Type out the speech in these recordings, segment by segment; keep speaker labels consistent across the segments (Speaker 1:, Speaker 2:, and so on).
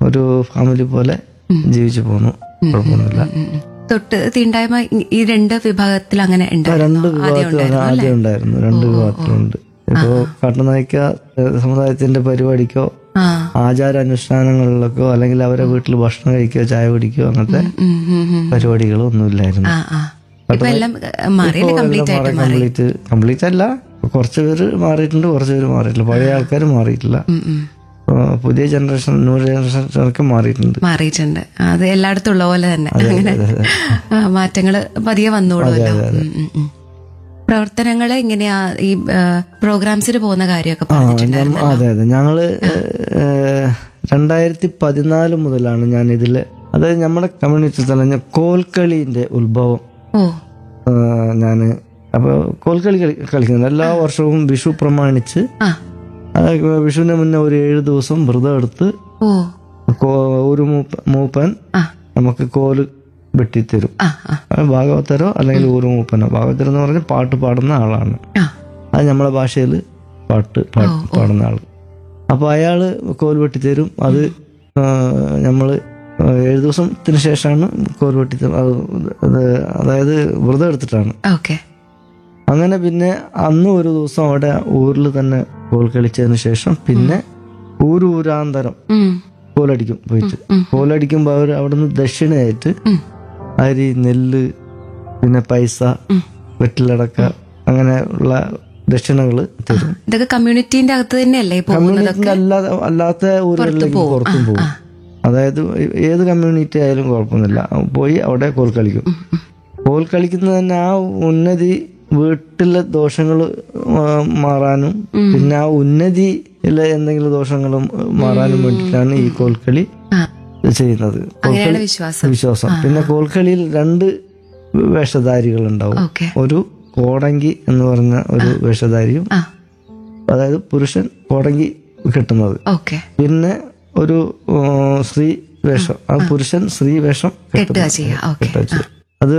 Speaker 1: ഒരു ഫാമിലി പോലെ ജീവിച്ചു പോന്നു കുഴപ്പമൊന്നുമില്ല
Speaker 2: ഉം, ഉം. തൊട്ട് തീണ്ടായ്മ ഈ- ഈ രണ്ട് വിഭാഗത്തിൽ അങ്ങനെ
Speaker 1: ആ,
Speaker 2: ഉണ്ടായിരുന്നു
Speaker 1: രണ്ട്
Speaker 2: ആദ്യം
Speaker 1: വിഭാഗത്തിൽ
Speaker 2: ഉണ്ടായിരുന്നു അല്ലേ
Speaker 1: ആദ്യം ഉണ്ടായിരുന്നു രണ്ട് വിഭാഗത്തിലുണ്ട് ഇപ്പോ കാട്ടുനായ്ക്ക ഏഹ്, സമുദായത്തിന്റെ പരിപാടിക്കോ
Speaker 2: ആ
Speaker 1: ആചാരാനുഷ്ഠാനങ്ങളിലൊക്കെ അല്ലെങ്കിൽ അവരെ വീട്ടിൽ ഭക്ഷണം കഴിക്കുകയോ ചായ കുടിക്കുകയോ അങ്ങനത്തെ
Speaker 2: ഉം, ഉം, ഉം.
Speaker 1: പരിപാടികളോ ഒന്നുമില്ലായിരുന്നു
Speaker 2: ആ ആ ഇപ്പൊ എല്ലാം മാറിയല്ലേ കംപ്ലീറ്റ് ആയിട്ട് മാറി
Speaker 1: കംപ്ലീറ്റ് കംപ്ലീറ്റ് അല്ല കുറച്ച് പേര് മാറിയിട്ടുണ്ട് കുറച്ച് പേര് മാറിയിട്ടില്ല പഴയ ആൾക്കാർ മാറിയിട്ടില്ല
Speaker 2: ഉം, ഉം.
Speaker 1: ആ, പുതിയ ജനറേഷൻ ന്യൂ ജനറേഷനൊക്കെ മാറിയിട്ടുണ്ട്
Speaker 2: മാറിയിട്ടുണ്ട് അത് എല്ലായിടത്തും ഉള്ള പോലെ തന്നെ അങ്ങനെ ആ, മാറ്റങ്ങള് പതിയെ വന്നോളുമല്ലോ ഉം, ഉം, ഉം. പ്രവർത്തനങ്ങള് ഇങ്ങനെയാ ഈ പ്രോഗ്രാംസിന് പോകുന്ന കാര്യമൊക്കെ
Speaker 1: ആ,
Speaker 2: പറഞ്ഞിട്ടുണ്ടായിരുന്നു
Speaker 1: ഞമ്മ- അതെ അതെ ഞങ്ങള് ഏഹ്, രണ്ടായിരത്തി പതിനാല് മുതലാണ് ഞാൻ ഇതില് അതായത് നമ്മുടെ കമ്മ്യൂണിറ്റി തന്നെ കോൽക്കളിന്റെ ഉത്ഭവം
Speaker 2: ഓ
Speaker 1: ഞാൻ അപ്പോൾ കോൽക്കളി കളി കളിക്കുന്നത് എല്ലാ വർഷവും വിഷു പ്രമാണിച്ച്
Speaker 2: ആ
Speaker 1: ആ, വിഷുവിന് മുന്നേ ഒരു ഏഴ് ദിവസം വ്രതം എടുത്ത്
Speaker 2: ഓ
Speaker 1: കോ- ഒരു മൂപ്പ- മൂപ്പൻ
Speaker 2: ആ
Speaker 1: നമുക്ക് കോല് വെട്ടിത്തരും
Speaker 2: ആ ആ
Speaker 1: അത് ഭാഗവതരോ അല്ലെങ്കിൽ ഒരു മൂപ്പനോ ഭാഗവതരം എന്ന് പറഞ്ഞാൽ പാട്ട് പാടുന്ന ആളാണ്
Speaker 2: ആ
Speaker 1: അത് നമ്മളെ ഭാഷയിൽ പാട്ട് പാ- പാടുന്ന ആള് അപ്പൊ അയാള് കോൽ വെട്ടിത്തരും അത് നമ്മൾ ഏഴ് ദിവസത്തിന് ശേഷമാണ് കോൽ വെട്ടിത്തരും അത് അത് അതായത് വ്രതം എടുത്തിട്ടാണ്
Speaker 2: ഓക്കെ
Speaker 1: അങ്ങനെ പിന്നെ അന്ന് ഒരു ദിവസം അവിടെ ഊരിൽ തന്നെ കോൽ കളിച്ചതിന് ശേഷം പിന്നെ ഊരൂരാന്തരം
Speaker 2: ഉം
Speaker 1: കോലടിക്കും പോയിട്ട് കോലടിക്കുമ്പോൾ അവർ അവിടുന്ന് ദക്ഷിണയായിട്ട്
Speaker 2: ഉം.
Speaker 1: അരി നെല്ല് പിന്നെ പൈസ വെറ്റിലടക്ക അങ്ങനെ ഉള്ള ദക്ഷിണകൾ തരും
Speaker 2: ഇതൊക്കെ കമ്മ്യൂണിറ്റീന്റെ അകത്ത് തന്നെയല്ലേ ഈ പോകുന്നത്
Speaker 1: കമ്മ്യൂണിറ്റി അല്ലാതെ അല്ലാത്ത ഊരുകളിലേക്ക് പുറത്തും പോകും അതായത് ഏത് കമ്മ്യൂണിറ്റി ആയാലും കുഴപ്പമൊന്നുമില്ല പോയി അവിടെ കോൽ കളിക്കും കോൽ കളിക്കുന്നത് തന്നെ ആ ഉന്നതി വീട്ടിലെ ദോഷങ്ങൾ മാറാനും പിന്നെ ആ ഉന്നതിയിലെ എന്തെങ്കിലും ദോഷങ്ങളും മാറാനും വേണ്ടിയിട്ടാണ് ഈ കോൽക്കളി
Speaker 2: ആ
Speaker 1: ചെയ്യുന്നത്
Speaker 2: അങ്ങനെയാണ് വിശ്വാസം
Speaker 1: വിശ്വാസം പിന്നെ കോൽക്കളിയിൽ രണ്ട് വേഷധാരികൾ ഉണ്ടാവും
Speaker 2: ഓക്കെ
Speaker 1: ഒരു കോടങ്കി എന്ന് പറഞ്ഞ ഒരു വേഷധാരിയും
Speaker 2: ആ
Speaker 1: അതായത് പുരുഷൻ കോടങ്കി കെട്ടുന്നത്
Speaker 2: ഓക്കെ
Speaker 1: പിന്നെ ഒരു ആ, സ്ത്രീ വേഷം ആ പുരുഷൻ സ്ത്രീ വേഷം
Speaker 2: കെട്ടുക ചെയ്യാം ഓക്കെ
Speaker 1: കെട്ടുക ചെയ്യും. അത്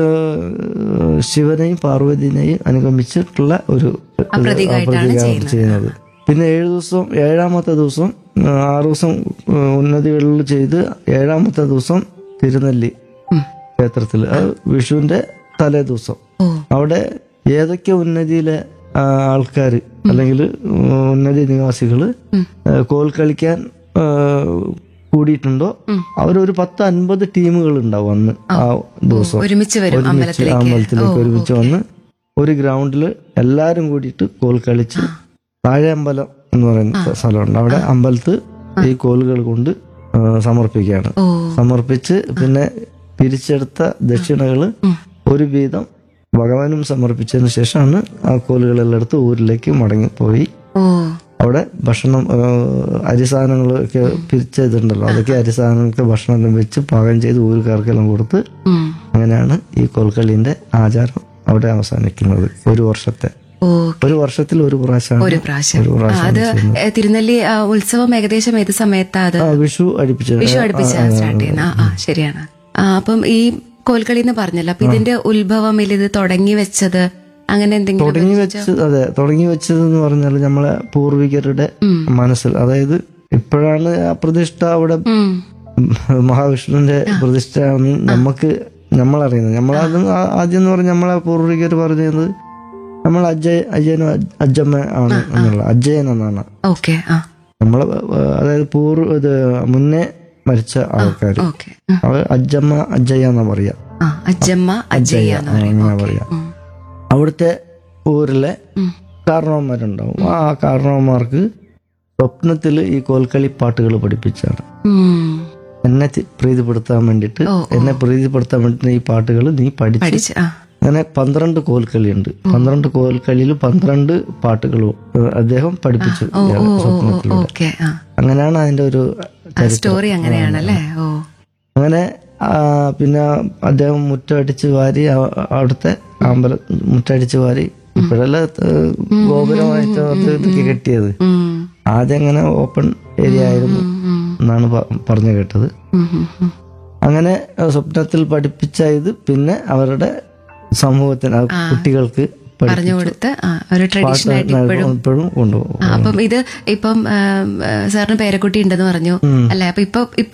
Speaker 1: ശിവനെയും പാർവതിനെയും അനുഗമിച്ചിട്ടുള്ള ഒരു
Speaker 2: പ്രതീകമായിട്ടാണ്
Speaker 1: പ്രതീകമാണ് ചെയ്യുന്നത് പിന്നെ ഏഴ് ദിവസം ഏഴാമത്തെ ദിവസം ആ, ആറ് ദിവസം ആ, ഉന്നതികളിൽ ചെയ്ത് ഏഴാമത്തെ ദിവസം തിരുനെല്ലി
Speaker 2: ഉം.
Speaker 1: ക്ഷേത്രത്തിൽ അത് വിഷുവിന്റെ തലേ ദിവസം
Speaker 2: ഓ
Speaker 1: അവിടെ ഏതൊക്കെ ഉന്നതിയിലെ ആൾക്കാർ അല്ലെങ്കിൽ ഉന്നതി നിവാസികള് ആ, കോൽ കളിക്കാൻ ആ, കൂടിയിട്ടുണ്ടോ അവരൊരു പത്ത് അൻപത് ടീമുകൾ ഉണ്ടാവും അന്ന് ആ ദിവസം
Speaker 2: ഒരുമിച്ച് വരും
Speaker 1: ഒരുമിച്ച്
Speaker 2: അമ്പലത്തിലേക്ക്
Speaker 1: അമ്പലത്തിലേക്ക് ഒരുമിച്ച് വന്ന് ഒരു ഗ്രൗണ്ടിൽ എല്ലാരും കൂടിയിട്ട് കോൽ കളിച്ച് താഴെ അമ്പലം എന്ന് പറയുന്ന സ്ഥലമുണ്ട് അവിടെ അമ്പലത്ത് ഈ കോലുകൾ കൊണ്ട് ആ, സമർപ്പിക്കുകയാണ്
Speaker 2: ഓ
Speaker 1: സമർപ്പിച്ച് പിന്നെ പിരിച്ചെടുത്ത ദക്ഷിണകള് ഒരു വീതം ഭഗവാനും സമർപ്പിച്ചതിന് ശേഷമാണ് ആ കോലുകളെല്ലാം എടുത്ത് ഊരിലേക്ക് മടങ്ങിപ്പോയി
Speaker 2: ഓ
Speaker 1: അവിടെ ഭക്ഷണം ആ, അരിസാധനങ്ങളൊക്കെ പിരിച്ചതുണ്ടല്ലോ അതൊക്കെ അരിസാധനങ്ങൾക്ക് ഭക്ഷണം വെച്ച് പാകം ചെയ്ത് ഊരുകാർക്കെല്ലാം കൊടുത്ത്
Speaker 2: ഉം.
Speaker 1: അങ്ങനെയാണ് ഈ കോൽക്കളിന്റെ ആചാരം അവിടെ അവസാനിക്കുന്നത് ഒരു വർഷത്തെ
Speaker 2: ഓ
Speaker 1: ഒരു വർഷത്തിൽ ഒരു പ്രാവശ്യമാണ്
Speaker 2: ഒരു പ്രാവശ്യം
Speaker 1: ഒരു
Speaker 2: ആ,
Speaker 1: പ്രാവശ്യം
Speaker 2: അത് ഏ, തിരുനെല്ലി ആ, ഉത്സവം ഏകദേശം ഏത് സമയത്താ അത്
Speaker 1: ആ, വിഷു അടുപ്പിച്ച്
Speaker 2: വിഷു അടുപ്പിച്ച സ്റ്റാർട്ട് ചെയ്യുന്ന ആ ആ ശരിയാണ് ആ അപ്പം ഈ കോൽക്കളി എന്ന് പറഞ്ഞല്ലോ അപ്പൊ ഇതിന്റെ ഉത്ഭവം ഇത് തുടങ്ങി വെച്ചത് അങ്ങനെ എന്തെങ്കിലും
Speaker 1: തുടങ്ങി വെച്ച് അതെ തുടങ്ങി വെച്ചത് എന്ന് പറഞ്ഞാൽ നമ്മളെ പൂർവികരുടെ മനസ്സിൽ അതായത് ഇപ്പോഴാണ് ആ പ്രതിഷ്ഠ അവിടെ
Speaker 2: ഉം.
Speaker 1: മഹാവിഷ്ണുവിന്റെ പ്രതിഷ്ഠ നമുക്ക് നമ്മളറിയുന്നത് നമ്മളത് ആ- ആദ്യം എന്ന് പറഞ്ഞാൽ നമ്മളെ പൂർവികർ പറഞ്ഞത് നമ്മൾ അജയ് അജയനും അജ്- അജ്ജമ്മ ആണ് എന്നുള്ള അജയൻ എന്നാണ്
Speaker 2: ഓക്കെ ആ
Speaker 1: നമ്മളെ ഏഹ്, അതായത് പൂർവ്വ ഇത് മുന്നേ മരിച്ച ആൾക്കാർ
Speaker 2: ഓക്കെ
Speaker 1: അവർ അജ്ജമ്മ അജയ എന്നാ പറയാ
Speaker 2: ആ അജ്ജമ്മ അജ്ജയ്യ എന്ന് പറയും
Speaker 1: അങ്ങനെ പറയാ അവിടുത്തെ ഊരിലെ കാരണവന്മാരുണ്ടാവും ആ കാരണവന്മാർക്ക് സ്വപ്നത്തിൽ ഈ കോൽക്കളി പാട്ടുകൾ പഠിപ്പിച്ചാണ്
Speaker 2: ഉം.
Speaker 1: എന്നെ തി- പ്രീതിപ്പെടുത്താൻ വേണ്ടിയിട്ട് എന്നെ പ്രീതിപ്പെടുത്താൻ വേണ്ടിയിട്ട് ഈ പാട്ടുകൾ നീ പഠിച്ച്
Speaker 2: പഠിച്ച് ആ
Speaker 1: അങ്ങനെ പന്ത്രണ്ട് കോൽക്കളിയുണ്ട് പന്ത്രണ്ട് കോൽക്കളിയിൽ പന്ത്രണ്ട് പാട്ടുകളും ഏഹ്, അദ്ദേഹം പഠിപ്പിച്ചു ഇയാളെ സ്വപ്നത്തിലൂടെ
Speaker 2: ഓക്കെ ആ
Speaker 1: അങ്ങനെയാണ് അതിന്റെ ഒരു ചരിത്രം.
Speaker 2: സ്റ്റോറി അങ്ങനെയാണല്ലേ ഓ
Speaker 1: അങ്ങനെ ആ, പിന്നെ അദ്ദേഹം മുറ്റടിച്ച് വാരി അ- അവിടുത്തെ അമ്പലം മുറ്റടിച്ച് വാരി ഇപ്പോഴല്ല ഏഹ്, ഗോപുരമായിട്ട് അത് ഇതൊക്കെ കെട്ടിയത്
Speaker 2: ഉം.
Speaker 1: ആദ്യം അങ്ങനെ ഓപ്പൺ ഏരിയ ആയിരുന്നു എന്നാണ് പ- പറഞ്ഞു കേട്ടത്
Speaker 2: ഉം, ഉം, ഉം.
Speaker 1: അങ്ങനെ ആ, സ്വപ്നത്തിൽ പഠിപ്പിച്ച ഇത് പിന്നെ അവരുടെ സമൂഹത്തിന് ആ കുട്ടികൾക്ക് പഠി-
Speaker 2: പറഞ്ഞു കൊടുത്ത് ആ, ഒരു ട്രഡീഷൻ ആയിട്ട് ഇപ്പോഴും
Speaker 1: ഇപ്പോഴും കൊണ്ടുപോകും
Speaker 2: ആ, അപ്പം ഇത് ഇപ്പം ആ, ആ, സാറിന് പേരക്കുട്ടി ഉണ്ടെന്ന് പറഞ്ഞു അല്ലെ അപ്പൊ ഇപ്പൊ